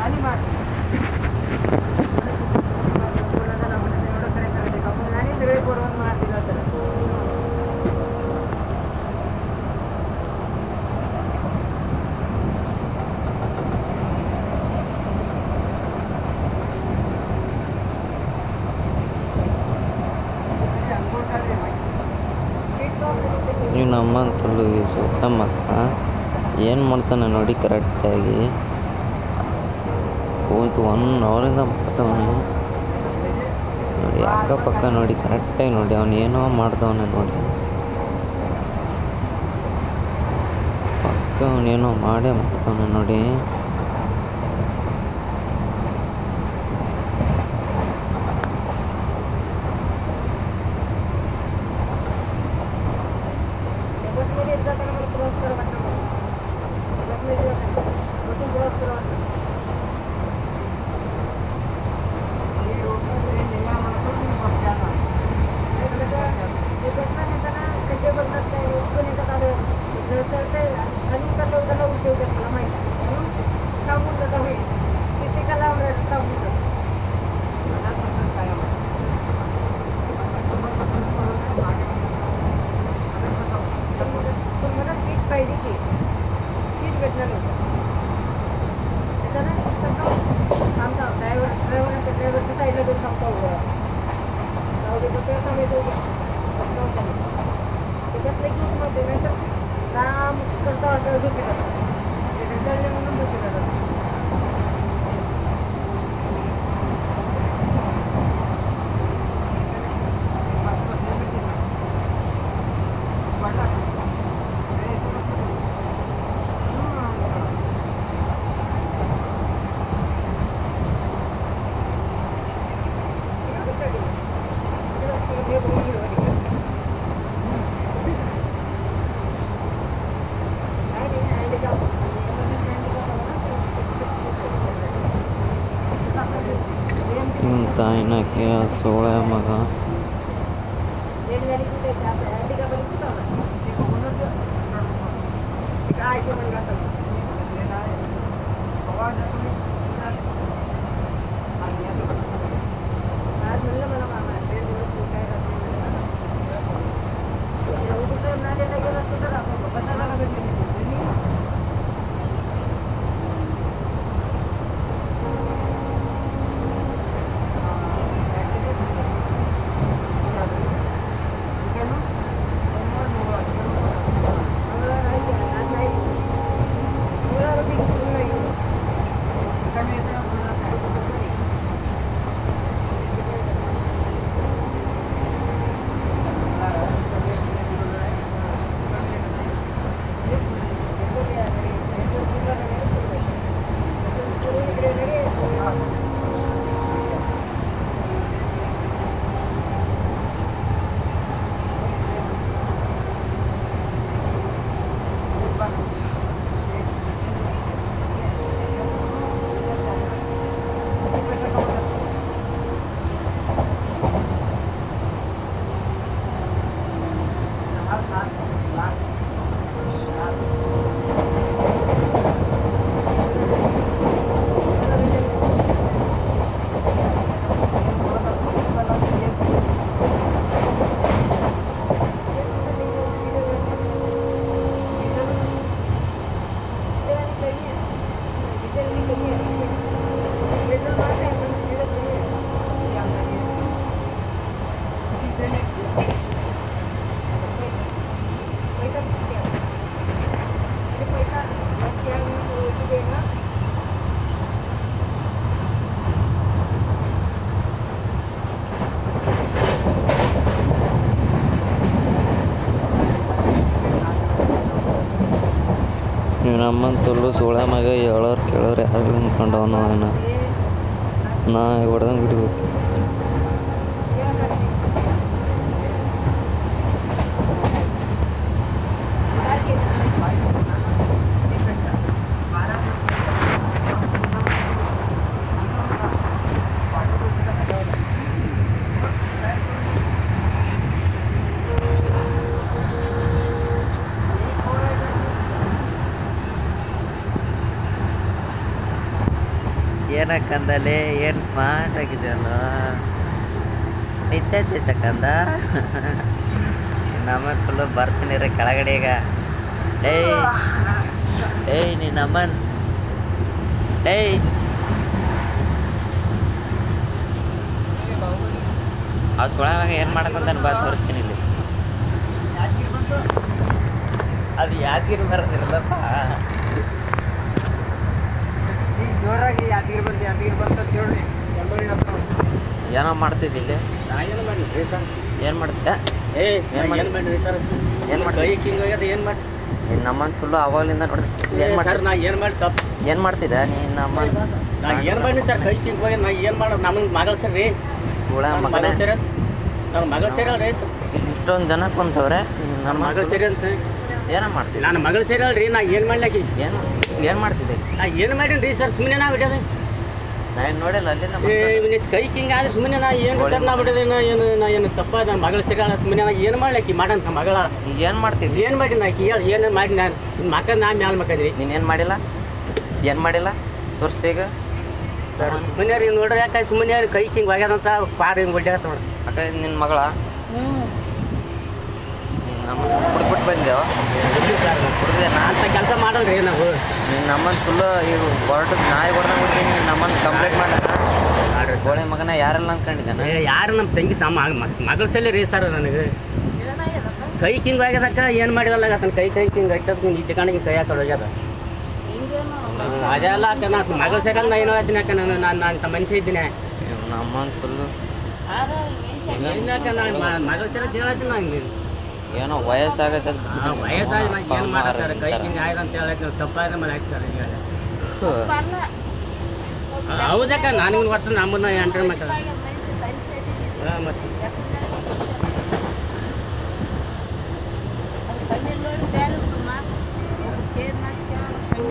ನೀವು ನಮ್ಮಂತಲ್ಲೂ ಈ ಸುತ್ತಮಕ್ಕ ಏನು ಮಾಡ್ತಾನೆ ನೋಡಿ ಕರೆಕ್ಟಾಗಿ ಕೂತು ಒನ್ ಅವರಿಂದ ಮಾಡ್ತಾವನೆ ನೋಡಿ ಅಕ್ಕಪಕ್ಕ ನೋಡಿ ಕರೆಕ್ಟಾಗಿ ನೋಡಿ ಅವನು ಏನೋ ಮಾಡ್ತಾವನೆ ನೋಡಿ ಪಕ್ಕ ಅವನೇನೋ ಮಾಡೇ ಮಾಡ್ತಾವನೆ ನೋಡಿ बसमध्ये येत जाताना मला क्रॉस करा वाटतं बसमध्ये जाताना बसून क्रॉस करा वाटतं ते बसणार येताना खड्डे बघतात काय उठून येतात आलं चढतंय खाली उतरलं उतरलं उलटे होतात मला माहिती आहे. म्हणून थांबून जाता होईल किती कला थांबून जातं पण मला सीट पाहिजे की सीट भेटणार नव्हतं त्याच्यानं थांबता ड्रायव्हर ड्रायव्हर त्या ड्रायव्हरच्या साईडला देऊन थांबता उभं जाऊ दे पण तेव्हा थांबायचं उभं ते बसले की उठून होते नाहीतर लांब करता असं झोपे जातात ते चढले म्हणून झोपे जातात ಇವನ್ ತಾಯಿನಕ್ಕೆ ಸೋಳೆ ಮಗ आज म्हणलं मला मामा ट्रेन दिवस काय राहते नाल्याला गेला असतो तर आपण बसायला का भेटले ನೀವು ನಮ್ಮಂತಲ್ಲೂ ಸೋಳೆ ಮಗ ಹೇಳೋರು ಕೇಳೋರು ಯಾರು ಅಂದ್ಕೊಂಡವನು ಅವನ ನಾ ಹೊಡೆದಂಗೆ ಬಿಡ್ಬೇಕು ಏನಕ್ಕಂದಲ್ಲಿ ಏನು ಸ್ಮಾರ್ಟ್ ಆಗಿದೆಯಲ್ಲ ನಿಂತೈತೈತ ಕಂದ ನಮ್ಮ ಫುಲ್ಲು ಬರ್ತೀನಿ ರೀ ಕೆಳಗಡೆ ಈಗ ಏಯ್ ಏಯ್ ನೀನು ಅಮ್ಮನ್ ಏಯ್ ಆ ಸುಳವಾಗ ಏನು ಮಾಡಕ್ಕಂತಾನೆ ಬಾ ತೋರಿಸ್ತೀನಿ ಇಲ್ಲಿ ಅದು ಯಾದಗಿರಿ ಬರೋದಿರಲ್ಲಪ್ಪ ಈ ಜೋರಾಗಿ ಯಾದಗಿರಿ ಬಂದು ಯಾದಗಿರಿ ಬಂತ ಅಂತ ಹೇಳಿ ಎಲ್ಲರೂ ಹೇಳ್ತಾರೆ ಏನೋ ಮಾಡ್ತಿದ್ದಿ ಇಲ್ಲಿ ನಾ ಏನು ಮಾಡಿದ್ರಿ ಸರ್ ಏನು ಮಾಡ್ತಿದ್ದೆ ಏ ಏನ್ ಏನು ಮಾಡಿದ್ರಿ ಸರ್ ಏನ್ ಮಾಡ್ದೆ? ಕೈ ಕಿಂಗ್ ಹೋಗ್ಯದ ಏನು ಮಾಡಿ ನೀನು ನಮ್ಮನ್ ಫುಲ್ಲು ಅವಾಗಲಿಂದ ನೋಡಿದೆ ಏನು ಸರ್ ಮಾಡ್ತಿದ್ದೆ ನಾ ಏನು ಮಾಡಿ ತಪ್ಪು ಏನು ಮಾಡ್ತಿದ್ದೆ ನೀನು ನಮ್ಮ ನಾ ಏನು ಮಾಡಿ ಸರ್ ಕೈ ಕಿಂಗ್ ಹೋಗ್ಯದ ನಾ ಏನು ಮಾಡೋ ನಮ್ಮ ಮಗಳು ಸರ್ ರೀ ಸುಳ ನನ್ನ ಮಗನೇ ಮಗಳು ಸೇರ ನನ್ನ ಮಗಳು ಸೇರಲ್ರಿ ಇಲ್ಲಿ ಇಷ್ಟೊಂದು ಜನ ಕುಂತವ್ರೆ ನೀನ್ ನನ್ನ ನಮ್ಮ ಮಗಳು ಸೇರಿ ಅಂತ ಏನೋ ಮಾಡ್ತಿದ್ದೆ ನನ್ನ ಮಗಳು ಸೇರಲ್ರಿ ನಾ ಏನು ಮಾಡ್ಲಾಕಿ ಏನು ಏನು ಮಾಡ್ತಿದ್ದೆ ನಾ ಏನು ಮಾಡೀನಿ ರೀ ಸರ್ ಸುಮ್ಮನೆ ನಾ ಬಿಡೋದು ನಾನು ನೋಡಿಲ್ಲ ಅಲ್ಲಿ ನಮ್ಮ ಏ ಇವನಿಗೆ ಕೈ ಕಿಂಗ್ ಆದ್ರೆ ಸುಮ್ಮನೆ ನಾ ಏನು ಸರ್ ನಾ ಬಿಡೋದು ನಾ ಏನು ನಾ ಏನು ತಪ್ಪ ನನ್ನ ಮಗಳು ಸೇರಲ್ಲ ಸುಮ್ಮನೆ ನಾ ಏನು ಮಾಡ್ಲಾಕಿ ಮಾಡಂತ ಮಗಳ ನೀ ಏನು ಮಾಡ್ತಿದ್ದಿ ಏನು ಮಾಡಿ ನಾ ಹೇಳಿ ಏನು ಮಾಡಿ ನಾನು ನಿಮ್ಮ ಮಕ್ಕ ನಾ ಮ್ಯಾಲ ಮಕ್ಕದ್ರಿ ನೀನೇನು ಮಾಡಿಲ್ಲ ಏನು ಮಾಡಿಲ್ಲ ತೋರಿಸ್ತಿ ಈಗ ಸರ್ ಸುಮ್ಮನೆ ರೀ ನೋಡ್ರಿ ಯಾಕೆ ಸುಮ್ಮನೆ ಕೈ ಕಿಂಗ್ ಆಗ್ಯದಂತ ಪಾರ್ ಹಿಂಗೆ ಒಡ್ಡಾಗತ್ತ ನೋಡ್ರಿ ಅಕ್ಕ ನಿನ್ನ ಮಗಳ ನಮ್ಮ ಹುಡುಕ್ಬಿಟ್ಟು ಬಂದೇವ ಇರ್ಲಿ ಸರ್ ಹುಡುಗ ನಾ ಅಂತ ಕೆಲಸ ಮಾಡಲ್ರಿ ನಾವು ನೀನು ನಮ್ಮನ್ನು ಫುಲ್ಲು ಇವು ಹೊರಟು ನಾಯಿ ಹೊಡೆದಂಗೆ ಬಿಡ್ತೀನಿ ನೀನು ನಮ್ಮನ್ನು ಕಂಪ್ಲೇಂಟ್ ಮಾಡಿದ ಮಾಡ್ರಿ ಸರ್ ಗೋಳೆ ಮಗನ ಯಾರೆಲ್ಲ ಅನ್ಕೊಂಡಿದ್ದಾನೆ ಏ, ಯಾರು ನಮ್ಮ ತಂಗಿ ಸಮ ಮಗಳ ಸಲ ರೀ ಸರ್ ನನಗೆ ಕೈ ಕಿಂಗ್ ಆಗ್ಯದಕ್ಕ ಏನು ಮಾಡಿದಲ್ಲ ಆತನ ಕೈ ಕೈ ಕಿಂಗ್ ಆಗ್ತದ ನಿದ್ದೆ ಕಣಿಗೆ ಕೈ ಹಾಕಿ ಹೋಗ್ಯದ ಅದೆಲ್ಲ ಅಕ್ಕ ನಾ ಮಗಳ ಸೇರಲ್ಲ ನಾ ಏನೋ ಹೇಳ್ತೀನಿ ಅಕ್ಕ ನಾನು ನಾನು ನಾನು ಮನುಷ್ಯ ಇದ್ದೀನಿ ನಮ್ಮನ್ನು ಫುಲ್ಲು ಏನಕ್ಕ ನಾನು ಮಗಳ ಸೇರ ಹೇಳತ್ತೀನಿ ನಂಗೆ ಏನೋ ವಯಸ್ಸಾಗತ್ತೆ ವಯಸ್ಸಾಗಿ ನಾ ಏನು ಮಾಡ ಸರ್ ಕೈ ಕಿಂಗ್ ಆಯ್ತು ಅಂತ ಹೇಳಕ್ಕೆ ತಪ್ಪಾದ್ರೆ ಮನೆ ಹಾಕಿ ಸರ್ ಈಗ ಹೌದಕ್ಕ ನನಗೂ ಗೊತ್ತ ನಮ್ಮನ್ನ ಎಂಟ್ರಿ ಮಕ್ಕಳ ಹಾಂ ಮತ್ತೆ